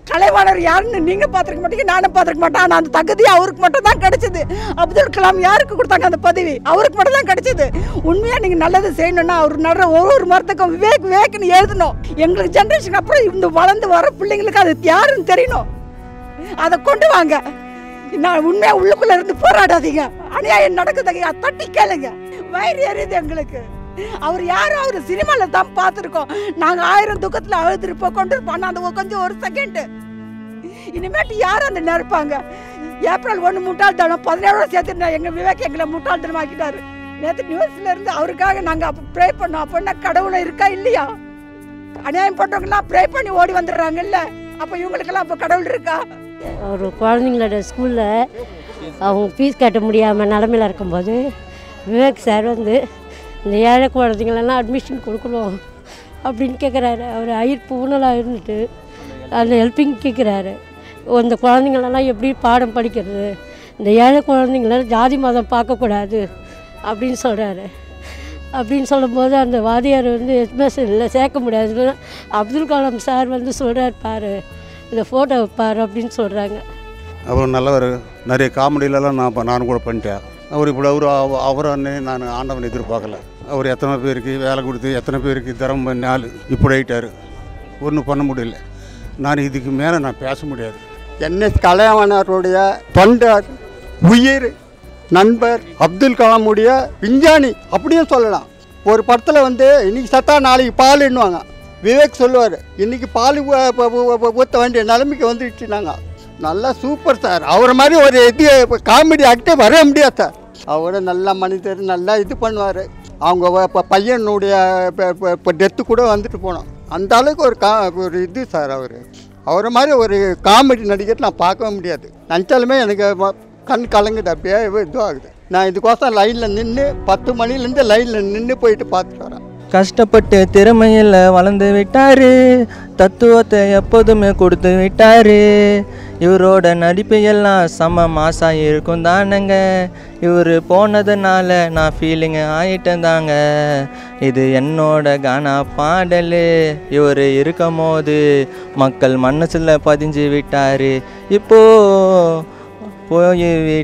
கலைவாணர் யாருன்னு நீங்க பார்த்துருக்க மாட்டீங்க நானும் பார்த்துருக்க மாட்டேன் ஆனால் அந்த தகுதி அவருக்கு மட்டும் தான் கிடைச்சது அப்துல் கலாம் யாருக்கு கொடுத்தாங்க அந்த பதவி அவருக்கு மட்டும் தான் கிடைச்சது உண்மையா நீங்க நல்லது செய்யணும்னா அவர் நடுற ஒரு ஒரு மரத்துக்கும் விவேக் விவேக்னு எழுதணும் எங்களுக்கு ஜென்ரேஷன் அப்புறம் இந்த வளர்ந்து வர பிள்ளைங்களுக்கு அது யாருன்னு தெரியணும் அதை கொண்டு வாங்க நான் உண்மையா உள்ளுக்குள்ள இருந்து போராடாதீங்க அநியாயம் நடக்குதுங்க தட்டி கேளுங்க வயிறு எரியுது எங்களுக்கு அவர் யாரும் அவர் சினிமால தான் பார்த்துருக்கோம் நாங்க ஆயிரம் துக்கத்துல அழுதுருப்போம் கொண்டு இருப்போம் ஆனா அந்த கொஞ்சம் ஒரு செகண்ட் இனிமேட்டு யார் அந்த நினைப்பாங்க ஏப்ரல் ஒன்று முட்டாள்தனம் பதினேழு சேர்த்து எங்க விவேக் எங்களை முட்டாள்தனம் ஆக்கிட்டாரு நேற்று நியூஸ்ல இருந்து அவருக்காக நாங்க அப்போ ப்ரே பண்ணோம் அப்படின்னா கடவுளை இருக்கா இல்லையா அநியாயம் பண்றவங்கலாம் ப்ரே பண்ணி ஓடி வந்துடுறாங்கல்ல அப்போ இவங்களுக்கெல்லாம் அப்போ கடவுள் இருக்கா ஒரு குழந்தைங்களோட ஸ்கூலில் அவங்க ஃபீஸ் கட்ட முடியாமல் நிலமையில இருக்கும்போது விவேக் சார் வந்து இந்த ஏழை குழந்தைங்களெல்லாம் அட்மிஷன் கொடுக்கணும் அப்படின்னு கேட்குறாரு அவர் ஐயர் பூனலாக இருந்துட்டு அந்த ஹெல்ப்பிங் கேட்குறாரு இந்த குழந்தைங்களெல்லாம் எப்படி பாடம் படிக்கிறது இந்த ஏழை குழந்தைங்கள ஜாதி மதம் பார்க்கக்கூடாது அப்படின்னு சொல்கிறாரு அப்படின்னு சொல்லும்போது அந்த வாதியார் வந்து எஸ்எம்எஸ் இல்லை சேர்க்க முடியாதுன்னு அப்துல் கலாம் சார் வந்து சொல்கிறார் பாரு இந்த ஃபோட்டோ பாரு அப்படின்னு சொல்கிறாங்க அவர் நல்லவர் நிறைய காமெடியிலலாம் நான் இப்போ நானும் கூட பண்ணிட்டேன் அவர் இப்படி அவர் அவ- அவரன்னு நான் ஆண்டவன் எதிர்பார்க்கல அவர் எத்தனை பேருக்கு வேலை கொடுத்து எத்தனை பேருக்கு தரம் பண்ணி ஆள் இப்படி ஆயிட்டார் ஒன்றும் பண்ண முடியல நான் இதுக்கு மேலே நான் பேச முடியாது என்எஸ் கலையாவனருடைய தொண்டர் உயிர் நண்பர் அப்துல் கலாமுடைய விஞ்ஞானி அப்படியும் சொல்லலாம் ஒரு படத்தில் வந்து இன்னைக்கு சத்தா நாளைக்கு பாலுன்னுவாங்க விவேக் சொல்லுவார் இன்னைக்கு பால் ஊற்ற வேண்டிய நிலைமைக்கு வந்துடுச்சு நாங்கள் நல்லா சூப்பர் சார் அவர் மாதிரி ஒரு இது காமெடி ஆக்டே வர முடியாது சார் அவர் நல்ல மனிதர் நல்லா இது பண்ணுவார் அவங்க வ- ப- பையனுடைய இப்போ டெத்து கூட வந்துட்டு போனோம் அந்த அளவுக்கு ஒரு கா ஒரு இது சார் அவர் அவரை மாதிரி ஒரு காமெடி நடிகர் நான் பார்க்கவே முடியாது நினச்சாலுமே எனக்கு ம- கண் கலங்குது அப்படியே இதுவாகுது நான் இதுக்கோசம் லைனில் நின்று பத்து மணிலேருந்து லைனில் நின்று போயிட்டு பார்த்துட்டு வரேன் கஷ்டப்பட்டு திறமையில் வளர்ந்து விட்டாரு தத்துவத்தை எப்போதுமே கொடுத்து விட்டாரு இவரோட நடிப்பு எல்லாம் செம மாசா இருக்கும் தானங்க இவர் போனதுனால நான் ஃபீலிங் ஆயிட்டேன் தாங்க இது என்னோட கானா பாடல் இவர் இருக்கும் போது மக்கள் மனசில் பதிஞ்சு விட்டாரு இப்போ போய்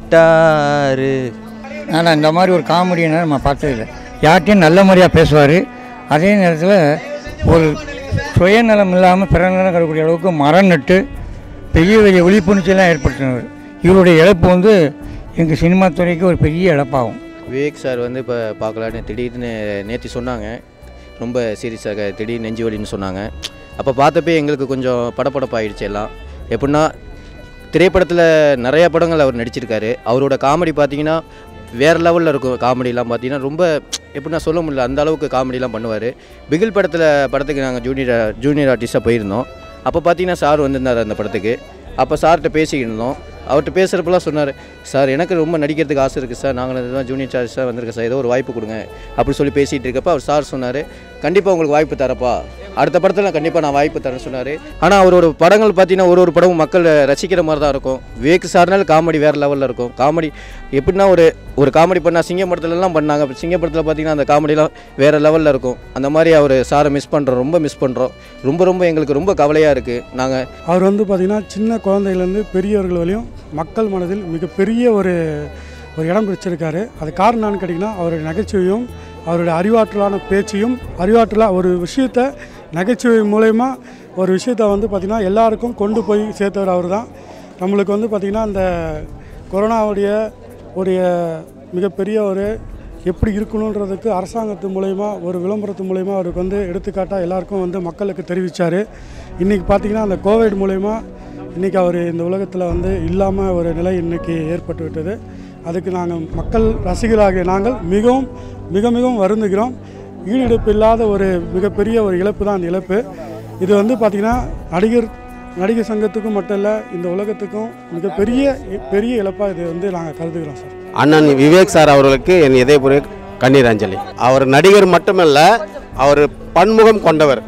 விட்டாரு ஆனால் இந்த மாதிரி ஒரு காமெடியனை நம்ம பார்த்ததில்லை யார்கிட்டையும் நல்ல முறையாக பேசுவார் அதே நேரத்தில் ஒரு சுயநலம் இல்லாமல் பிறநலம் கிடைக்கக்கூடிய அளவுக்கு மரம் நட்டு பெரிய பெரிய விழிப்புணர்ச்சியெல்லாம் ஏற்படுத்தினவர் இவருடைய இழப்பு வந்து எங்கள் சினிமா துறைக்கு ஒரு பெரிய இழப்பாகும் விவேக் சார் வந்து இப்போ பார்க்கலான்னு திடீர்னு நேற்று சொன்னாங்க ரொம்ப சீரியஸாக திடீர் நெஞ்சு வலின்னு சொன்னாங்க அப்போ பார்த்தப்பே எங்களுக்கு கொஞ்சம் படபடப்பாயிடுச்சு எல்லாம் எப்படின்னா திரைப்படத்தில் நிறைய படங்கள் அவர் நடிச்சிருக்காரு அவரோட காமெடி பார்த்தீங்கன்னா வேறு லெவலில் இருக்கும் காமெடிலாம் பார்த்தீங்கன்னா ரொம்ப எப்படின்னா சொல்ல முடியல அந்த அளவுக்கு காமெடிலாம் பண்ணுவார் பிகில் படத்தில் படத்துக்கு நாங்கள் ஜூனியர் ஜூனியர் ஆர்டிஸ்ட்டாக போயிருந்தோம் அப்போ பார்த்தீங்கன்னா சார் வந்திருந்தார் அந்த படத்துக்கு அப்போ சார்கிட்ட பேசிக்கிட்டு இருந்தோம் அவர்கிட்ட பேசுகிறப்பெல்லாம் சொன்னார் சார் எனக்கு ரொம்ப நடிக்கிறதுக்கு ஆசை இருக்குது சார் நாங்கள் இதுதான் ஜூனியர் சார்ஜாக வந்திருக்கேன் சார் ஏதோ ஒரு வாய்ப்பு கொடுங்க அப்படி சொல்லி பேசிகிட்டு இருக்கப்ப அவர் சார் சொன்னார் கண்டிப்பாக உங்களுக்கு வாய்ப்பு தரப்பா அடுத்த படத்தில் கண்டிப்பாக நான் வாய்ப்பு தரேன்னு சொன்னார் ஆனால் அவரோட படங்கள் பார்த்தீங்கன்னா ஒரு ஒரு படமும் மக்கள் ரசிக்கிற மாதிரி தான் இருக்கும் விவேக் சார்னால காமெடி வேறு லெவலில் இருக்கும் காமெடி எப்படின்னா ஒரு ஒரு காமெடி பண்ணால் சிங்கம் படத்துலலாம் பண்ணாங்க அப்ப சிங்கம் படத்தில் பார்த்தீங்கன்னா அந்த காமெடிலாம் வேறு லெவலில் இருக்கும் அந்த மாதிரி அவர் சாரை மிஸ் பண்ணுறோம் ரொம்ப மிஸ் பண்ணுறோம் ரொம்ப ரொம்ப எங்களுக்கு ரொம்ப கவலையாக இருக்குது நாங்கள் அவர் வந்து பார்த்திங்கன்னா சின்ன குழந்தையிலேருந்து பெரியவர்கள் வரையும் மக்கள் மனதில் மிகப்பெரிய ஒரு ஒரு இடம் பிடிச்சிருக்காரு அது காரணம் என்னன்னு கேட்டிங்கன்னா அவருடைய நகைச்சுவையும் அவருடைய அறிவாற்றலான பேச்சையும் அறிவாற்றலாக ஒரு விஷயத்தை நகைச்சுவை மூலயமா ஒரு விஷயத்தை வந்து பார்த்திங்கன்னா எல்லாருக்கும் கொண்டு போய் சேர்த்தவர் அவர் தான் நம்மளுக்கு வந்து பார்த்திங்கன்னா அந்த கொரோனாவுடைய உடைய மிகப்பெரிய ஒரு எப்படி இருக்கணுன்றதுக்கு அரசாங்கத்து மூலயமா ஒரு விளம்பரத்து மூலயமா அவருக்கு வந்து எடுத்துக்காட்டாக எல்லாருக்கும் வந்து மக்களுக்கு தெரிவித்தார் இன்றைக்கி பார்த்திங்கன்னா அந்த கோவிட் மூலயமா இன்றைக்கி அவர் இந்த உலகத்தில் வந்து இல்லாமல் ஒரு நிலை இன்றைக்கி ஏற்பட்டு விட்டது அதுக்கு நாங்கள் மக்கள் ரசிகராகிய நாங்கள் மிகவும் மிக மிகவும் வருந்துகிறோம் ஈடுபு இல்லாத ஒரு மிகப்பெரிய ஒரு இழப்பு தான் அந்த இழப்பு இது வந்து பார்த்திங்கன்னா நடிகர் நடிகர் சங்கத்துக்கும் மட்டும் இல்லை இந்த உலகத்துக்கும் மிகப்பெரிய பெரிய இழப்பாக இது வந்து நாங்கள் கருதுகிறோம் சார் அண்ணன் விவேக் சார் அவர்களுக்கு என் இதயபூர்வ கண்ணீர் அஞ்சலி அவர் நடிகர் மட்டுமல்ல அவர் பன்முகம் கொண்டவர்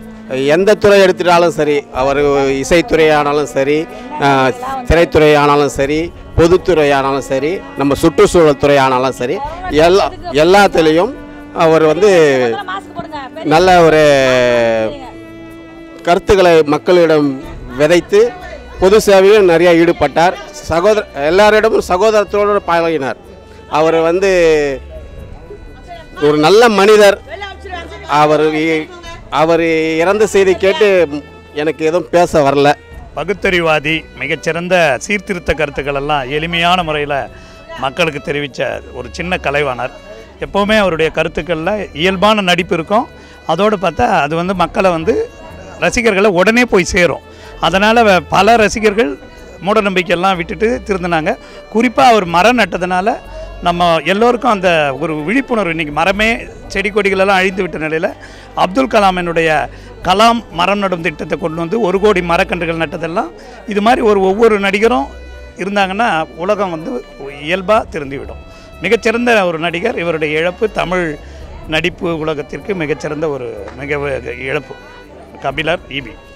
எந்த துறை எடுத்துட்டாலும் சரி அவர் இசைத்துறையானாலும் சரி அஹ், திரைத்துறையானாலும் சரி பொதுத்துறையானாலும் சரி நம்ம சுற்றுச்சூழல் துறையானாலும் சரி எல்லா எல்லாத்துலேயும் அவர் வந்து நல்ல ஒரு கருத்துக்களை மக்களிடம் விதைத்து பொது சேவையில் நிறைய ஈடுபட்டார் சகோதர எல்லாரிடமும் சகோதரத்தோடு பழகினார் அவர் வந்து ஒரு நல்ல மனிதர் அவர் இ- அவர் இறந்த செய்தி கேட்டு எனக்கு எதுவும் பேச வரல பகுத்தறிவாதி மிகச்சிறந்த சீர்திருத்த கருத்துக்கள் எல்லாம் எளிமையான முறையில் மக்களுக்கு தெரிவித்த ஒரு சின்ன கலைவாணர் எப்போவுமே அவருடைய கருத்துக்களில் இயல்பான நடிப்பு இருக்கும் அதோடு பார்த்தா அது வந்து மக்களை வந்து ரசிகர்களை உடனே போய் சேரும் அதனால் பல ரசிகர்கள் மூட நம்பிக்கையெல்லாம் விட்டுட்டு திருந்தினாங்க குறிப்பாக அவர் மரம் நட்டதுனால நம்ம எல்லோருக்கும் அந்த ஒரு விழிப்புணர்வு இன்றைக்கி மரமே செடி கொடிகளெல்லாம் அழிந்து விட்ட நிலையில் அப்துல் கலாமினுடைய கலாம் மரம் நடும் திட்டத்தை கொண்டு வந்து ஒரு கோடி மரக்கன்றுகள் நட்டதெல்லாம் இது மாதிரி ஒரு ஒவ்வொரு நடிகரும் இருந்தாங்கன்னா உலகம் வந்து இயல்பாக திருந்திவிடும் மிகச்சிறந்த ஒரு நடிகர் இவருடைய இழப்பு தமிழ் நடிப்பு உலகத்திற்கு மிகச்சிறந்த ஒரு மிக இழப்பு கபிலர் இபி